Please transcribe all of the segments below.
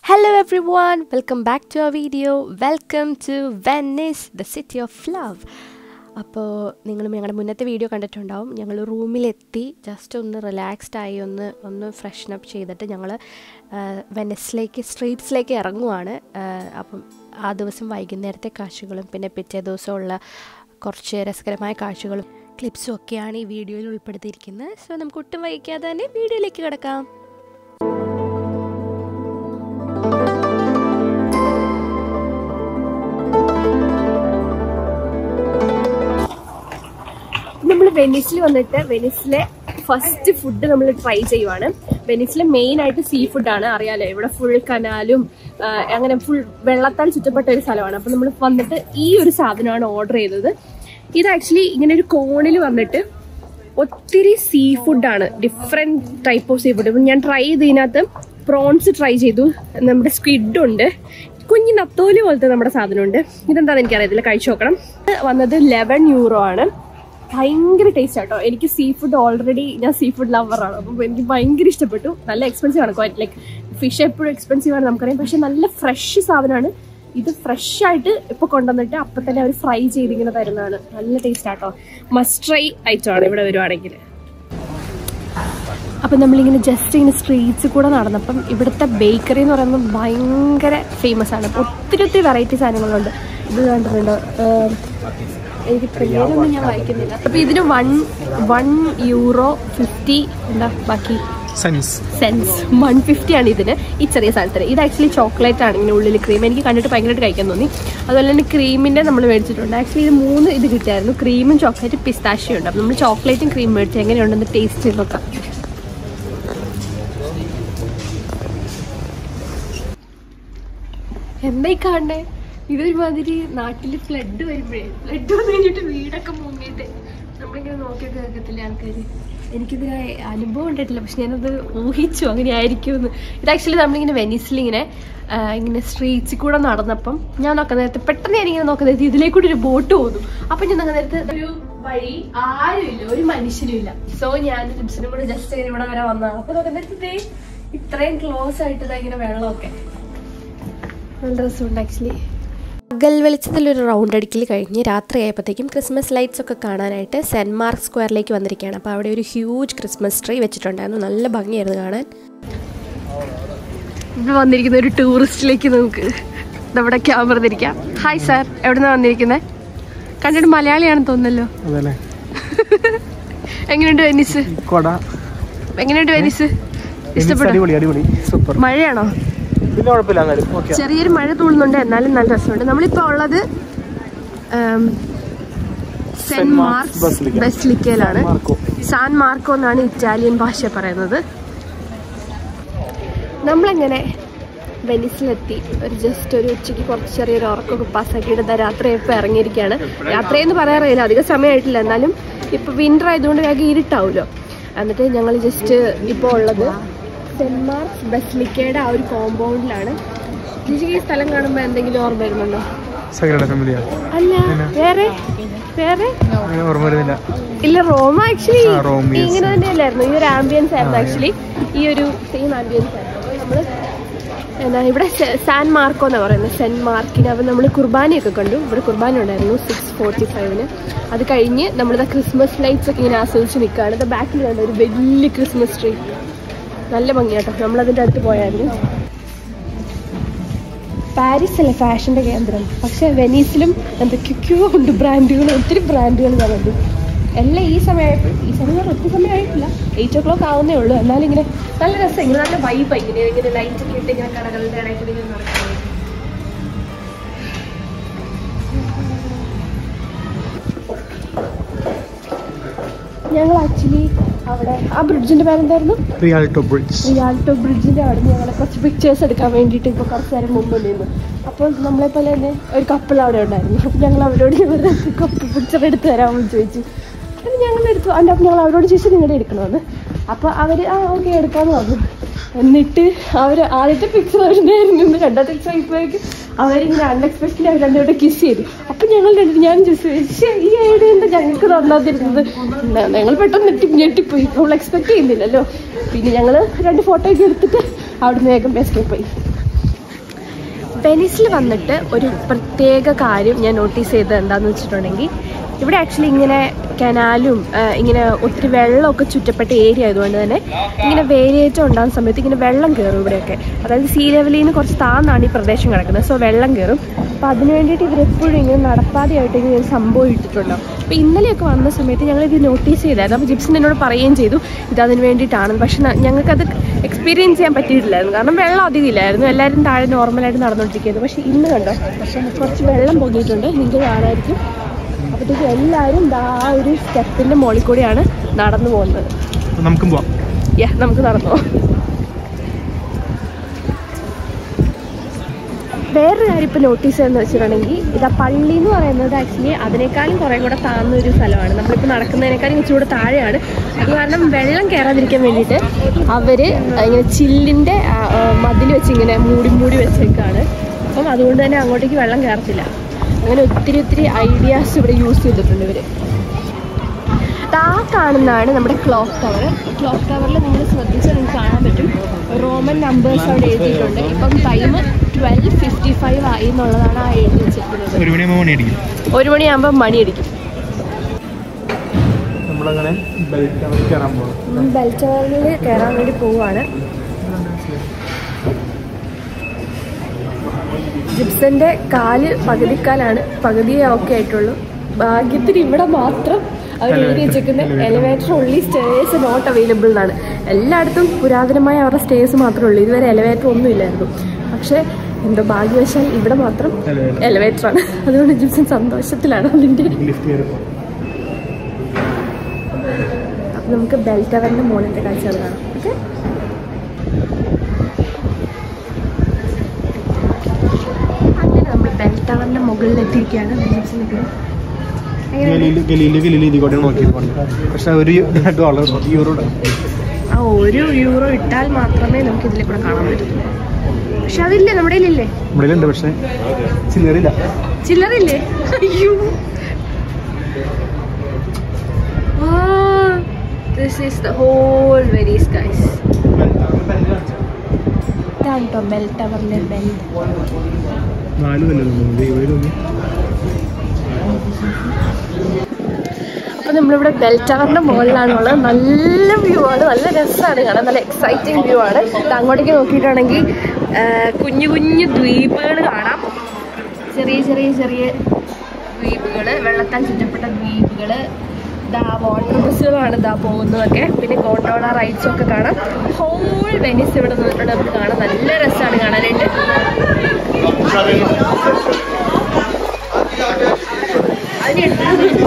Hello everyone, welcome back to our video. Welcome to Venice, the city of love. അപ്പോൾ നിങ്ങൾ ഞങ്ങളുടെ മുന്നത്തെ video കണ്ടിട്ടുണ്ടാവും ഞങ്ങൾ റൂമിലെത്തി ജസ്റ്റ് ഒന്ന് റിലാക്സ്ഡ് ആയി ഒന്ന് ഒന്ന് ഫ്രഷൻ അപ്പ് ചെയ്തിട്ട് ഞങ്ങൾ വെനസിലേക്ക് സ്ട്രീറ്റ്സിലേക്ക് ഇറങ്ങുവാണ് ആ, അപ്പം ആ ദിവസം വൈകുന്നേരത്തെ കാഴ്ചകളും പിന്നെ പിറ്റേ ദിവസമുള്ള കുറച്ച് രസകരമായ കാഴ്ചകളും ക്ലിപ്സും ഒക്കെയാണ് ഈ വീഡിയോയിൽ ഉൾപ്പെടുത്തിയിരിക്കുന്നത് സോ നമുക്ക് ഒട്ടും വൈകാതെ തന്നെ വീഡിയോയിലേക്ക് കിടക്കാം നമ്മൾ വെനീസിൽ വന്നിട്ട് വെനീസിലെ ഫസ്റ്റ് ഫുഡ് നമ്മൾ ട്രൈ ചെയ്യുവാണ് വെനീസിലെ മെയിൻ ആയിട്ട് സീ ഫുഡാണ് അറിയാലോ ഇവിടെ ഫുൾ കനാലും ആ, അങ്ങനെ ഫുൾ വെള്ളത്താൽ ചുറ്റപ്പെട്ട ഒരു സ്ഥലമാണ് അപ്പൊ നമ്മൾ വന്നിട്ട് ഈ ഒരു സാധനമാണ് ഓർഡർ ചെയ്തത് ഇത് ആക്ച്വലി ഇങ്ങനെ ഒരു കോണിൽ വന്നിട്ട് ഒത്തിരി സീ ഫുഡാണ് different type of sea food ഇപ്പം ഞാൻ ട്രൈ ചെയ്തതിനകത്ത് പ്രോൺസ് ട്രൈ ചെയ്തു നമ്മുടെ സ്ക്വിഡ് ഉണ്ട് കുഞ്ഞു നത്തോലി പോലത്തെ നമ്മുടെ സാധനമുണ്ട് ഇതെന്താണെന്ന് എനിക്കറിയത്തില്ല കഴിച്ചു നോക്കണം ഇത് വന്നത് ലെവൻ യൂറോ ആണ് ഭയങ്കര ടേസ്റ്റ് ആട്ടോ എനിക്ക് സീ ഫുഡ് ഓൾറെഡി ഞാൻ സീ ഫുഡ് ലവറാണ് അപ്പം എനിക്ക് ഭയങ്കര ഇഷ്ടപ്പെട്ടു നല്ല എക്സ്പെൻസീവ് ആണ് ക്വൈറ്റ് ലൈക്ക് ഫിഷ് എപ്പോഴും എക്സ്പെൻസീവ് ആണ് നമുക്കറിയാം പക്ഷെ നല്ല ഫ്രഷ് സാധനമാണ് ഇത് ഫ്രഷ് ആയിട്ട് ഇപ്പൊ കൊണ്ടുവന്നിട്ട് അപ്പൊ തന്നെ അവർ ഫ്രൈ ചെയ്തിങ്ങനെ തരുന്നതാണ് നല്ല ടേസ്റ്റ് ആട്ടോ മസ്റ്റ് ട്രൈ ഐറ്റം ആണ് ഇവിടെ വരുവാണെങ്കിൽ അപ്പം നമ്മളിങ്ങനെ ജസ്റ്റ് ഇങ്ങനെ സ്ട്രീറ്റ്സ് കൂടെ നടന്നപ്പം ഇവിടുത്തെ ബേക്കറി എന്ന് പറയുന്നത് ഭയങ്കര ഫേമസ് ആണ് അപ്പം ഒത്തിരി ഒത്തിരി വെറൈറ്റി സാധനങ്ങളുണ്ട് ഇത് കണ്ടിട്ടുണ്ടോ ഏം, എനിക്ക് പേരൊന്നും ഞാൻ വായിക്കുന്നില്ല അപ്പം ഇതിന് വൺ വൺ യൂറോ ഫിഫ്റ്റി എന്താ ബാക്കി സെൻസ് സെൻസ് വൺ ഫിഫ്റ്റി ആണ് ഇതിന് ഈ ചെറിയ സാധനത്തിന് ഇത് ആക്ച്വലി ചോക്ലേറ്റ് ആണ് ഇങ്ങനെ ഉള്ളിൽ ക്രീം എനിക്ക് കണ്ടിട്ട് ഭയങ്കരമായിട്ട് കഴിക്കാൻ തോന്നി അതുപോലെ തന്നെ ക്രീമിൻ്റെ നമ്മൾ മേടിച്ചിട്ടുണ്ട് ആക്ച്വലി ഇത് മൂന്ന് ഇത് കിട്ടിയായിരുന്നു ക്രീമും ചോക്ലേറ്റ് പിസ്താഷ്യം ഉണ്ട് അപ്പം നമ്മൾ ചോക്ലേറ്റും ക്രീം മേടിച്ച് എങ്ങനെയുണ്ടെന്ന് ടേസ്റ്റ് ചെയ്ത് നോക്കാം എന്തായി കാണണേ ഇതൊരുമാതിരി നാട്ടിൽ ഫ്ലഡ് വരുമ്പോഴേ ഫ്ലഡ് വന്നു കഴിഞ്ഞിട്ട് വീടൊക്കെ മുങ്ങിയിട്ട് നമ്മളിങ്ങനെ നോക്കിയൊക്കെ കേൾക്കത്തില്ലേ ആൾക്കാർ എനിക്കിത് അനുഭവം ഉണ്ടായിട്ടില്ല പക്ഷെ ഞാനത് ഊഹിച്ചു അങ്ങനെ ആയിരിക്കുമെന്ന് ഇത് ആക്ച്വലി നമ്മളിങ്ങനെ വെനീസിലിങ്ങനെ ആ, ഇങ്ങനെ സ്ട്രീറ്റ്സിൽ കൂടെ നടന്നപ്പം ഞാൻ നോക്കുന്ന നേരത്തെ പെട്ടെന്ന് ഞാനിങ്ങനെ നോക്കുന്ന നേരത്തെ ഇതിലേക്ക് കൂടി ഒരു ബോട്ട് പോകുന്നു അപ്പം ഞാൻ നോക്കുന്ന നേരത്തെ ഒരു വഴി ആരുമില്ല ഒരു മനുഷ്യനും ഇല്ല സോ ഞാൻ ടിപ്സിനും കൂടെ ജസ്റ്റ് ഇങ്ങനെ ഇവിടെ വരെ വന്നതാണ് അപ്പൊ നോക്കുന്ന നേരത്തെ ദേ ഇത്രയും ക്ലോസ് ആയിട്ട് ദാ ഇങ്ങനെ വെള്ളമൊക്കെ നല്ല രസമുണ്ട് ആക്ച്വലി പകൽ വെളിച്ചത്തിലൊരു റൗണ്ട് അടിക്കൽ കഴിഞ്ഞ് രാത്രിയായപ്പോഴത്തേക്കും ക്രിസ്മസ് ലൈറ്റ്സ് ഒക്കെ കാണാനായിട്ട് സെൻറ് മാർക്ക് സ്ക്വയറിലേക്ക് വന്നിരിക്കുകയാണ് അപ്പോൾ അവിടെ ഒരു ഹ്യൂജ് ക്രിസ്മസ് ട്രീ വെച്ചിട്ടുണ്ടായിരുന്നു നല്ല ഭംഗിയായിരുന്നു കാണാൻ ഇവിടെ വന്നിരിക്കുന്ന ഒരു ടൂറിസ്റ്റിലേക്ക് നമുക്ക് നമ്മുടെ ക്യാമറ തിരിക്കാം ഹായ് സാർ എവിടെ നിന്നാണ് വന്നിരിക്കുന്നത് കണ്ടിട്ട് മലയാളിയാണെന്ന് തോന്നുന്നല്ലോ അതല്ലേ എങ്ങനെയുണ്ട് വെനീസ് കൊട എങ്ങനെയുണ്ട് വെനീസ് ഇഷ്ടപ്പെട്ടു അടിപൊളി അടിപൊളി സൂപ്പർ മഴയാണോ പിന്നെ കുഴപ്പമില്ല എന്നാലും ഓക്കെ ചെറിയൊരു മഴ തൂളുന്നുണ്ട് എന്നാലും നല്ല രസമുണ്ട് നമ്മളിപ്പോൾ ഉള്ളത് ഉം, സെന്റ് മാർക്സ് ബസിലിക്ക. ബസിലിക്കയിലാണ് മാർക്കോ സാൻ മാർക്കോ എന്നാണ് ഇറ്റാലിയൻ ഭാഷ പറയുന്നത് നമ്മളെങ്ങനെ വെനീസിലെത്തി ഒരു ജസ്റ്റ് ഒരു ഉച്ചയ്ക്ക് കുറച്ച് ചെറിയൊരു ഉറക്കമൊക്കെ പാസ്സാക്കിയിട്ട് ദാ രാത്രി ഇപ്പോൾ ഇറങ്ങിയിരിക്കുകയാണ് യാത്രയെന്ന് പറയാറില്ല അധികം സമയമായിട്ടില്ല എന്നാലും ഇപ്പോൾ വിൻ്റർ ആയതുകൊണ്ട് വേഗം ഇരുട്ടാവുമല്ലോ എന്നിട്ട് ഞങ്ങൾ ജസ്റ്റ് ഇപ്പോൾ ഉള്ളത് സെൻറ് മാർക്സ് ബസ്ലിക്കയുടെ ആ ഒരു കോമ്പൗണ്ടിലാണ് ജിജിക്ക് ഈ സ്ഥലം കാണുമ്പോൾ എന്തെങ്കിലും ഓർമ്മ വരുന്നുണ്ടോ സകലയുടെ ഫാമിലിയാ അല്ല വേറെ വേറെ അങ്ങനെ ഓർമ്മ വരുന്നില്ല ഇല്ല റോമ ആക്ച്വലി ആ, റോം, yes. ഇങ്ങനെ തന്നെയല്ലായിരുന്നു ഈ ഒരു ആംബിയൻസ് ആയിരുന്നു ആ, ആക്ച്വലി ഈ ഒരു സെയിം ആംബിയൻസ് ആയിരുന്നു അപ്പോൾ നമ്മള് എന്താ ഇവിടെ സെ- സാൻ മാർക്കോ എന്നാ പറയുന്നത് സെന്റ് മാർക്കിന് അപ്പോൾ നമ്മൾ കുർബാനയൊക്കെ കണ്ടു ഇവിടെ കുർബാന ഉണ്ടായിരുന്നു സിക്സ് ഫോർട്ടി ഫൈവിന് അത് കഴിഞ്ഞ് നമ്മളിതാ ക്രിസ്മസ് ലൈറ്റ്സ് ഒക്കെ ഇങ്ങനെ ആസ്വദിച്ച് നിൽക്കുകയാണ് ഇത് ബാക്കിൽ കണ്ട ഒരു വലിയ ക്രിസ്മസ് ട്രീ നല്ല ഭംഗിയാട്ടോ നമ്മളതിൻ്റെ അടുത്ത് പോയായിരുന്നു പാരീസ് അല്ലേ ഫാഷന്റെ കേന്ദ്രം പക്ഷെ വെനീസിലും എന്തൊക്കെയൊക്കെയോ ഉണ്ട് ബ്രാൻഡുകൾ ഒത്തിരി ബ്രാൻഡുകൾ ഞാൻ കണ്ടു എല്ലാം ഈ സമയമായപ്പോൾ ഈ സമയം ഒത്തിരി സമയമായിട്ടില്ല എയ്റ്റ് ഓ ക്ലോക്ക് ആവുന്നേ ഉള്ളൂ എന്നാലും ഇങ്ങനെ നല്ല രസം ഇങ്ങനെ നല്ല വൈബായി ഇങ്ങനെ ഇങ്ങനെ ലൈറ്റ് ഒക്കെ ഇട്ട് ഇങ്ങനെ കടകളുടെ ഇടയിൽ കൂടി ഇങ്ങനെ നടക്കുന്നത് ഞങ്ങൾ ആക്ച്വലി അവിടെ ആ ബ്രിഡ്ജിന്റെ പേരെന്തായിരുന്നു റിയാൾട്ടോ ബ്രിഡ്ജ് റിയാൽട്ടോ ബ്രിഡ്ജിന്റെ അവിടെ നിന്ന് ഞങ്ങൾ കുറച്ച് പിക്ചേഴ്സ് എടുക്കാൻ വേണ്ടിയിട്ട് ഇപ്പോൾ കുറച്ച് നേരം മുമ്പ് നിന്ന് അപ്പോൾ നമ്മളെ പോലെ തന്നെ ഒരു കപ്പിൾ അവിടെ ഉണ്ടായിരുന്നു അപ്പോൾ ഞങ്ങൾ അവരോട് ഇവരുടെ കപ്പ് പിക്ചർ എടുത്ത് തരാമെന്ന് ചോദിച്ചു അത് ഞങ്ങൾ എടുത്തു അതിൻ്റെ അപ്പോൾ ഞങ്ങൾ അവരോട് ചോദിച്ചു നിങ്ങളുടെ എടുക്കണമെന്ന് അപ്പോൾ അവർ ആ ഓക്കെ എടുക്കാമെന്ന് പറഞ്ഞു എന്നിട്ട് അവർ ആദ്യത്തെ പിക്ചർ അവരുണ്ടായിരുന്നു രണ്ടാമത്തെ പിക്ചർ ആയിപ്പോയേക്കും അവരിങ്ങനെ അൺഎക്സ്പെക്റ്റഡ് ആയി രണ്ടുപേരുടെ കിസ് ചെയ്തു അപ്പം ഞങ്ങൾ രണ്ടു ഞാൻ ചോദിച്ചു ഈ ഐഡിയ എന്താ ഞങ്ങൾക്ക് തന്നാതിരുന്നത് ഞങ്ങൾ പെട്ടെന്ന് ഞെട്ടി ഞെട്ടിപ്പോയി നമ്മൾ എക്സ്പെക്ട് ചെയ്യുന്നില്ലല്ലോ പിന്നെ ഞങ്ങൾ രണ്ട് ഫോട്ടോ ഒക്കെ എടുത്തിട്ട് അവിടുന്ന് വേഗം എസ്കേപ്പ് ആയി വെനീസിൽ വന്നിട്ട് ഒരു പ്രത്യേക കാര്യം ഞാൻ നോട്ടീസ് ചെയ്തത് എന്താണെന്ന് വെച്ചിട്ടുണ്ടെങ്കിൽ ഇവിടെ ആക്ച്വലി ഇങ്ങനെ കനാലും ആ, ഇങ്ങനെ ഒത്തിരി വെള്ളമൊക്കെ ചുറ്റപ്പെട്ട ഏരിയ ആയതുകൊണ്ട് തന്നെ ഇങ്ങനെ വേരിയേറ്റം ഉണ്ടാകുന്ന സമയത്ത് ഇങ്ങനെ വെള്ളം കയറും ഇവിടെയൊക്കെ അതായത് സീ ലെവലിൽ നിന്ന് കുറച്ച് താന്നാണ് ഈ പ്രദേശം കിടക്കുന്നത് സോ വെള്ളം കയറും അപ്പോൾ അതിന് വേണ്ടിയിട്ട് ഇവരെപ്പോഴും ഇങ്ങനെ നടപ്പാതെയായിട്ട് ഇങ്ങനെ ഒരു സംഭവം ഇട്ടിട്ടുണ്ടാവും അപ്പോൾ ഇന്നലെയൊക്കെ വന്ന സമയത്ത് ഞങ്ങൾ ഇത് നോട്ടീസ് ചെയ്തായിരുന്നു അപ്പോൾ ജിപ്സൺ എന്നോട് പറയുകയും ചെയ്തു ഇത് അതിന് വേണ്ടിയിട്ടാണെന്ന് പക്ഷെ ന- ഞങ്ങൾക്കത് എക്സ്പീരിയൻസ് ചെയ്യാൻ പറ്റിയിട്ടില്ലായിരുന്നു കാരണം വെള്ളം അധികം ഇല്ലായിരുന്നു എല്ലാവരും താഴെ നോർമലായിട്ട് നടന്നുകൊണ്ടിരിക്കുന്നത് പക്ഷെ ഇന്ന് കണ്ടോ കുറച്ച് വെള്ളം പൊങ്ങിയിട്ടുണ്ട് നിങ്ങൾക്ക് കാണാമായിരിക്കും അപ്പോഴത്തേക്കും എല്ലാവരും ദാ ആ ഒരു സ്റ്റെപ്പിൻ്റെ മുകളിൽ കൂടിയാണ് നടന്നു പോകുന്നത് നമുക്കും പോവാം യാ നമുക്ക് നടന്നു പോവാം. വേറൊരു കാര്യം ഇപ്പോൾ നോട്ടീസ് ചെയ്യുന്നത് വെച്ചിട്ടുണ്ടെങ്കിൽ ഇതാ പള്ളി എന്ന് പറയുന്നത് ആക്ച്വലി അതിനേക്കാളും കുറേ കൂടെ താഴ്ന്ന ഒരു സ്ഥലമാണ് നമ്മളിപ്പോൾ നടക്കുന്നതിനേക്കാളും ഇച്ചിരി കൂടെ താഴെയാണ് അത് കാരണം വെള്ളം കയറാതിരിക്കാൻ വേണ്ടിയിട്ട് അവർ ഇങ്ങനെ ചില്ലിൻ്റെ മതിൽ വെച്ച് ഇങ്ങനെ മൂടി മൂടി വെച്ചേക്കാണ് അപ്പം അതുകൊണ്ട് തന്നെ അങ്ങോട്ടേക്ക് വെള്ളം കയറത്തില്ല അങ്ങനെ ഒത്തിരി ഒത്തിരി ഐഡിയാസ് ഇവിടെ യൂസ് ചെയ്തിട്ടുണ്ട് ഇവർ ആ കാണുന്നതാണ് നമ്മുടെ ക്ലോക്ക് ടവർ ക്ലോക്ക് ടവറിൽ നിങ്ങൾ ശ്രദ്ധിച്ചാൽ നിങ്ങൾക്ക് കാണാൻ പറ്റും റോമൻ നമ്പേഴ്സ് അവിടെ എഴുതിയിട്ടുണ്ട് ഇപ്പം ടൈം ട്വൽവ് ഫിഫ്റ്റി ഫൈവ് ആയി എന്നുള്ളതാണ് ആ എഴുതി വെച്ചിരിക്കുന്നത് ഒരു മണിയാകുമ്പോൾ മണി അടിക്കും ഒരു മണിയാകുമ്പോൾ മണിയടിക്കും നമ്മളങ്ങനെ ബെൽറ്റ് അവർ കയറാൻ പോകും ബെൽ ടവറിൽ കയറാൻ വേണ്ടി പോവുകയാണ് ജിപ്സന്റെ കാല് പകുതിക്കാലാണ് പകുതിയേ ഓക്കെ ആയിട്ടുള്ളൂ ഭാഗ്യത്തിന് ഇവിടെ മാത്രം അവർ എഴുതി വെച്ചേക്കുന്ന എലിവേറ്റർ ഉള്ളി സ്റ്റേഴ്സ് നോട്ട് അവൈലബിൾ എന്നാണ് എല്ലായിടത്തും പുരാതനമായ അവരുടെ സ്റ്റേഴ്സ് മാത്രമേ ഉള്ളൂ ഇതുവരെ എലിവേറ്റർ ഒന്നും ഇല്ലായിരുന്നു പക്ഷേ എന്തോ ഭാഗ്യവശാൽ ഇവിടെ മാത്രം Elevator. എലിവേറ്റർ ആണ് അതുകൊണ്ട് ജിപ്സൺ സന്തോഷത്തിലാണ് അതിൻ്റെ ലിഫ്റ്റ് കയറിപ്പോ അപ്പം നമുക്ക് ബെൽ ടവറിൻ്റെ മുകളിലത്തെ കാഴ്ചകൾ കാണാം ഓക്കെ അങ്ങനെ നമ്മൾ ബെൽ ടവറിൻ്റെ മുകളിലെത്തിയിരിക്കുകയാണ് ജിപ്സൺ നിൽക്കുന്നത് എങ്ങനെയുണ്ട്? ഗലീല് ഗലീല് ഗലീല് ഇതിൽ കൂടെ നോക്കിയത് പറഞ്ഞു പക്ഷെ ഒരു ഡോളർ യൂറോ ആ ഒരു യൂറോ ഇട്ടാൽ മാത്രമേ നമുക്ക് ഇതിലെ കൂടെ കാണാൻ പറ്റൂ പക്ഷെ അതില്ലേ നമ്മുടെ കയ്യിലില്ലേ ഇവിടെ ഉണ്ട് പക്ഷെ ചില്ലറില്ല ചില്ലറില്ലേ അയ്യോ this is the whole very skies ഇതാണ് കേട്ടോ ബെൽ ടവറിലെ ബെൽ നാല് തന്നെ ഇരുപതൊന്നും അപ്പോൾ നമ്മളിവിടെ ബെൽ ടവറിൻ്റെ മുകളിലാണുള്ളത് നല്ല വ്യൂ ആണ് നല്ല രസമാണ് കാണാൻ നല്ല എക്സൈറ്റിംഗ് വ്യൂ ആണ് ഇത് അങ്ങോട്ടേക്ക് നോക്കിയിട്ടാണെങ്കിൽ ആ, കുഞ്ഞു കുഞ്ഞു ദ്വീപുകൾ കാണാം ചെറിയ ചെറിയ ചെറിയ ദ്വീപുകൾ വെള്ളത്താൽ ചുറ്റപ്പെട്ട ദ്വീപുകൾ ഇതാ വാട്ടർ ബസ്സുകളാണ് ഇതാ പോകുന്നതൊക്കെ പിന്നെ ഗോണ്ടോള റൈഡ്സും ഒക്കെ കാണാം ഹോൾ വെനിസ് ഇവിടെ നിന്നിട്ട് നമുക്ക് കാണാം നല്ല രസമാണ് കാണാനായിട്ട് അതിന്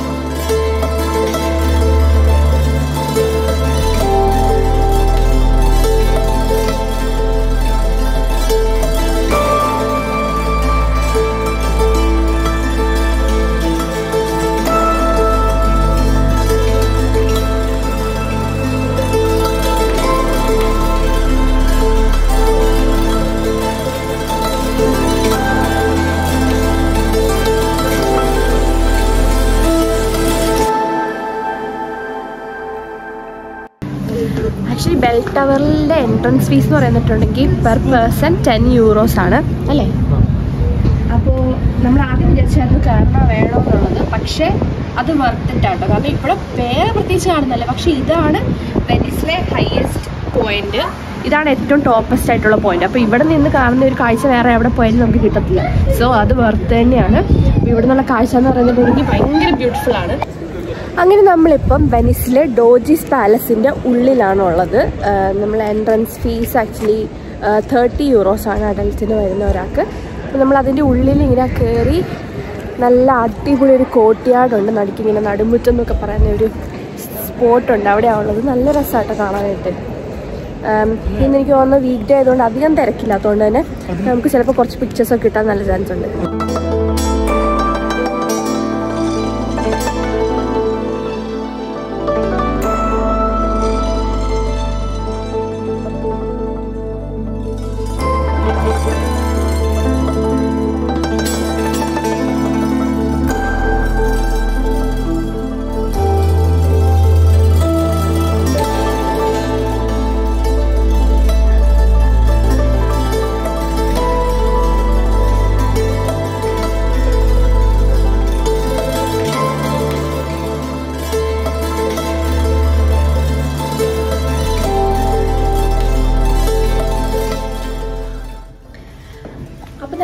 ആക്ച്വലി ബെൽ ടവറിൻ്റെ എൻട്രൻസ് ഫീസ് എന്ന് പറയുന്നിട്ടുണ്ടെങ്കിൽ പെർ പേഴ്സൺ ടെൻ യൂറോസ് ആണ് അല്ലേ അപ്പോൾ നമ്മൾ ആദ്യം വിചാരിച്ചായിരുന്നു കയറണ വേണോ എന്നുള്ളത് പക്ഷേ അത് വർത്തിട്ടാട്ടോ കാരണം ഇവിടെ വേറെ പ്രത്യേകിച്ച് കാണുന്നില്ല പക്ഷേ ഇതാണ് വെനിസിലെ ഹയസ്റ്റ് പോയിന്റ് ഇതാണ് ഏറ്റവും ടോപ്പസ്റ്റ് ആയിട്ടുള്ള പോയിന്റ് അപ്പോൾ ഇവിടെ നിന്ന് കാണുന്ന ഒരു കാഴ്ച വേറെ എവിടെ പോയാലും നമുക്ക് കിട്ടത്തില്ല സോ അത് വർത്ത് തന്നെയാണ് അപ്പോൾ ഇവിടെ നിന്നുള്ള കാഴ്ച എന്ന് പറയുന്നത് ഭയങ്കര ബ്യൂട്ടിഫുൾ ആണ് അങ്ങനെ നമ്മളിപ്പം വെനിസിലെ ഡോജിസ് പാലസിൻ്റെ ഉള്ളിലാണ് ഉള്ളത് നമ്മൾ entrance fees actually thirty euros ആണ് അഡൽറ്റിന് വരുന്ന ഒരാൾക്ക് അപ്പോൾ നമ്മൾ അതിൻ്റെ ഉള്ളിൽ ഇങ്ങനെ കയറി നല്ല അടിപൊളി ഒരു കോട്ടിയാടുണ്ട് നടുക്ക് ഇങ്ങനെ നടുമുറ്റം എന്നൊക്കെ പറയുന്ന ഒരു സ്പോട്ടുണ്ട് അവിടെയാണ് ഉള്ളത് നല്ല രസമായിട്ട് കാണാനായിട്ട് ഉം, ഇന്ന് എനിക്ക് തോന്നുന്നു വീക്ക് ഡേ ആയതുകൊണ്ട് അധികം തിരക്കില്ലാത്തതുകൊണ്ട് തന്നെ നമുക്ക് ചിലപ്പോൾ കുറച്ച് പിക്ചേഴ്സൊക്കെ കിട്ടാൻ നല്ല ചാൻസ് ഉണ്ട്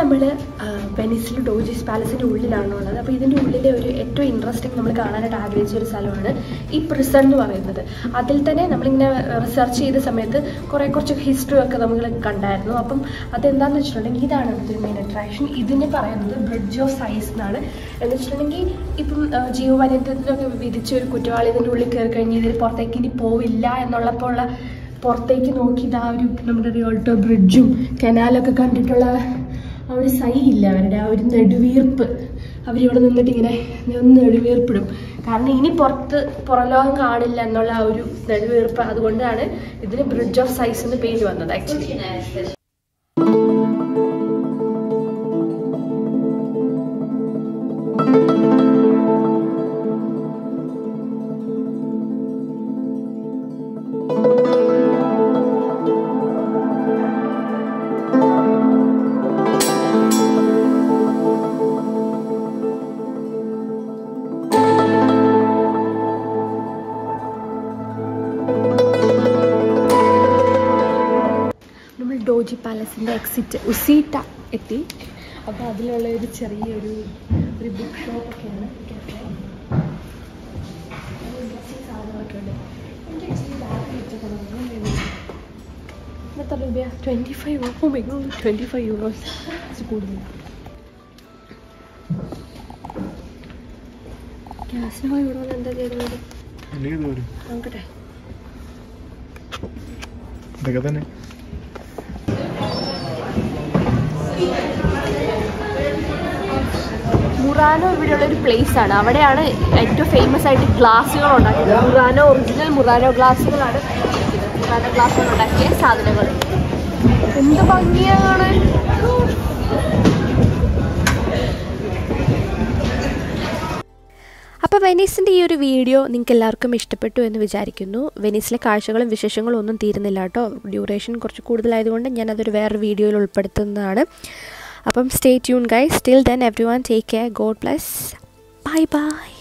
നമ്മൾ വെനിസിൽ ഡോജിസ് പാലസിൻ്റെ ഉള്ളിലാണ് ഉള്ളത് അപ്പോൾ ഇതിൻ്റെ ഉള്ളിലെ ഒരു ഏറ്റവും ഇൻട്രസ്റ്റിംഗ് നമ്മൾ കാണാനായിട്ട് ആഗ്രഹിച്ച ഒരു സ്ഥലമാണ് ഈ പ്രിസൺ എന്ന് പറയുന്നത് അതിൽ തന്നെ നമ്മളിങ്ങനെ റിസർച്ച് ചെയ്ത സമയത്ത് കുറേ കുറച്ച് ഹിസ്റ്ററി ഒക്കെ നമ്മൾ കണ്ടായിരുന്നു അപ്പം അതെന്താണെന്ന് വെച്ചിട്ടുണ്ടെങ്കിൽ ഇതാണ് ഇവിടുത്തെ മെയിൻ അട്രാക്ഷൻ ഇതിന് പറയുന്നത് ബ്രിഡ്ജ് ഓഫ് സൈസ് എന്നാണ് എന്ന് വെച്ചിട്ടുണ്ടെങ്കിൽ ഇപ്പം ആ, ജീവവൈവിധ്യത്തിലൊക്കെ വിധിച്ച ഒരു കുറ്റവാളി ഇതിൻ്റെ ഉള്ളിൽ കയറി കഴിഞ്ഞ് ഇതിൽ പുറത്തേക്ക് ഇനി പോവില്ല എന്നുള്ളപ്പോൾ ഉള്ള പുറത്തേക്ക് നോക്കി ഇതാ ഒരു നമ്മുടെ റിയോൾട്ടോ ബ്രിഡ്ജും കനാലൊക്കെ കണ്ടിട്ടുള്ള ആ ഒരു സൈ ഇല്ല അവരുടെ ആ ഒരു നെടുവീർപ്പ് അവരിവിടെ നിന്നിട്ട് ഇങ്ങനെ ഒന്ന് നെടുവീർപ്പിടും കാരണം ഇനി പുറത്ത് പുറംലോകം കാണില്ല എന്നുള്ള ആ ഒരു നെടുവീർപ്പ് അതുകൊണ്ടാണ് ഇതിന് ബ്രിഡ്ജ് ഓഫ് സൈസ് എന്ന് പേര് വന്നത് ആക്ച്വലി നമ്മൾ ഡോജി പാലസിൻ്റെ എക്സിറ്റ് ഉസീട്ട എത്തി അപ്പോൾ അതിലുള്ള ഒരു ചെറിയൊരു ഒരു ബുക്ക് ഷോപ്പൊക്കെയാണ് cafe. നല്ല interesting സാധനങ്ങളൊക്കെ ഉണ്ട് എനിക്ക് ആക്ച്വലി ബാഗ് വെച്ചേക്കണം എത്ര രൂപയാണ് twenty five oh my god twenty five euros കൂടുതൽ ഗ്യാസിന് പോയി ഇവിടെ വന്ന് എന്താ ചെയ്യുന്നത് നോക്കട്ടെ ഇതൊക്കെ തന്നെ മുറാനോ ഇവിടെയുള്ള ഒരു പ്ലേസ് ആണ് അവിടെയാണ് ഏറ്റവും ഫേമസ് ആയിട്ട് ഗ്ലാസുകൾ ഉണ്ടാക്കുന്നത് മുറാനോ ഒറിജിനൽ മുറാനോ ഗ്ലാസുകളാണ് ഇരിക്കുന്നത്. മുറാനോ ഗ്ലാസുകൾ ഉണ്ടാക്കിയ സാധനങ്ങൾ എന്ത് ഭംഗിയാണ് അപ്പോൾ വെനീസിൻ്റെ ഈ ഒരു വീഡിയോ നിങ്ങൾക്ക് എല്ലാവർക്കും ഇഷ്ടപ്പെട്ടു എന്ന് വിചാരിക്കുന്നു വെനീസിലെ കാഴ്ചകളും വിശേഷങ്ങളും ഒന്നും തീരുന്നില്ല കേട്ടോ ഡ്യൂറേഷൻ കുറച്ച് കൂടുതലായതുകൊണ്ട് ഞാനതൊരു വേറൊരു വീഡിയോയിൽ ഉൾപ്പെടുത്തുന്നതാണ് അപ്പം stay tune guys still then everyone take care God bless bye by